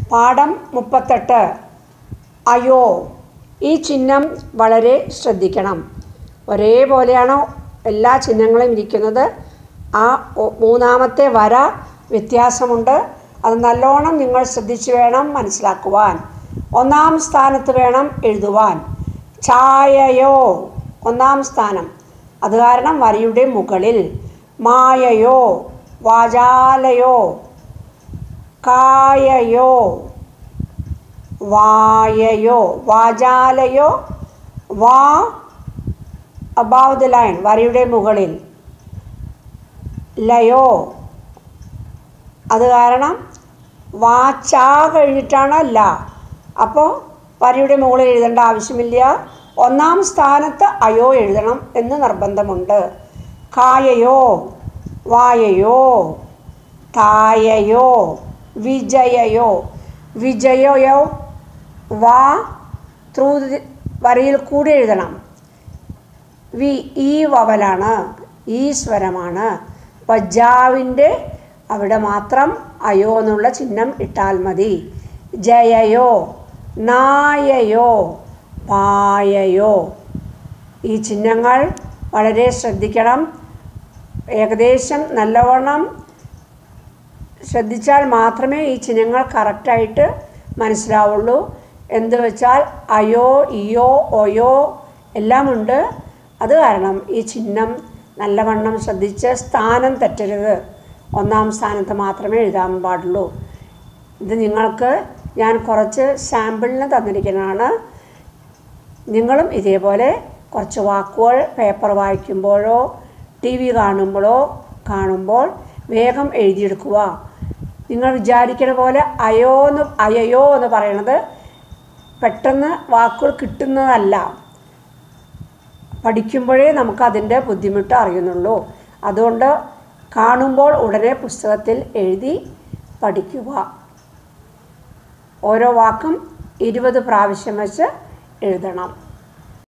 പാഠം മുപ്പത്തെട്ട് അയോ ഈ ചിഹ്നം വളരെ ശ്രദ്ധിക്കണം ഒരേപോലെയാണ് എല്ലാ ചിഹ്നങ്ങളും ഇരിക്കുന്നത് ആ ഒ- മൂന്നാമത്തെ വര വ്യത്യാസമുണ്ട് അത് നല്ലോണം നിങ്ങൾ ശ്രദ്ധിച്ച് വേണം മനസ്സിലാക്കുവാൻ ഒന്നാം സ്ഥാനത്ത് വേണം എഴുതുവാൻ ഛായയോ ഒന്നാം സ്ഥാനം അത് കാരണം വരയുടെ മുകളിൽ മായയോ വാചാലയോ കായയോ വായയോ വാചാലയോ വാ അബൌവ് ദ ലൈൻ വരയുടെ മുകളിൽ ലയോ അത് കാരണം വാച്ച കഴിഞ്ഞിട്ടാണ് ല അപ്പോൾ വരയുടെ മുകളിൽ എഴുതേണ്ട ആവശ്യമില്ല ഒന്നാം സ്ഥാനത്ത് അയോ എഴുതണം എന്ന് നിർബന്ധമുണ്ട് കായയോ വായയോ തായയോ വിജയയോ വിജയയോ വാ ത്രൂ വരയിൽ കൂടി എഴുതണം വി ഈ വവലാണ് ഈ സ്വരമാണ് പജാവിൻ്റെ അവിടെ മാത്രം അയോ എന്നുള്ള ചിഹ്നം ഇട്ടാൽ മതി ജയയോ നായയോ പായയോ ഈ ചിഹ്നങ്ങൾ വളരെ ശ്രദ്ധിക്കണം ഏകദേശം നല്ലവണ്ണം ശ്രദ്ധിച്ചാൽ മാത്രമേ ഈ ചിഹ്നങ്ങൾ കറക്റ്റായിട്ട് മനസ്സിലാവുള്ളൂ എന്ത് വെച്ചാൽ അയോ ഇയോ ഒയോ എല്ലാമുണ്ട് അത് കാരണം ഈ ചിഹ്നം നല്ലവണ്ണം ശ്രദ്ധിച്ച് സ്ഥാനം തെറ്റരുത് ഒന്നാം സ്ഥാനത്ത് മാത്രമേ എഴുതാൻ പാടുള്ളൂ ഇത് നിങ്ങൾക്ക് ഞാൻ കുറച്ച് സാമ്പിളിന് തന്നിരിക്കുന്നതാണ് നിങ്ങളും ഇതേപോലെ കുറച്ച് വാക്കുകൾ പേപ്പർ വായിക്കുമ്പോഴോ ടി വി കാണുമ്പോഴോ കാണുമ്പോൾ വേഗം എഴുതിയെടുക്കുക നിങ്ങൾ വിചാരിക്കുന്ന പോലെ അയോ എന്ന് അയയോ എന്ന് പറയണത് പെട്ടെന്ന് വാക്കുകൾ കിട്ടുന്നതല്ല പഠിക്കുമ്പോഴേ നമുക്കതിൻ്റെ ബുദ്ധിമുട്ട് അറിയുന്നുള്ളൂ അതുകൊണ്ട് കാണുമ്പോൾ ഉടനെ പുസ്തകത്തിൽ എഴുതി പഠിക്കുക ഓരോ വാക്കും ഇരുപത് പ്രാവശ്യം വെച്ച് എഴുതണം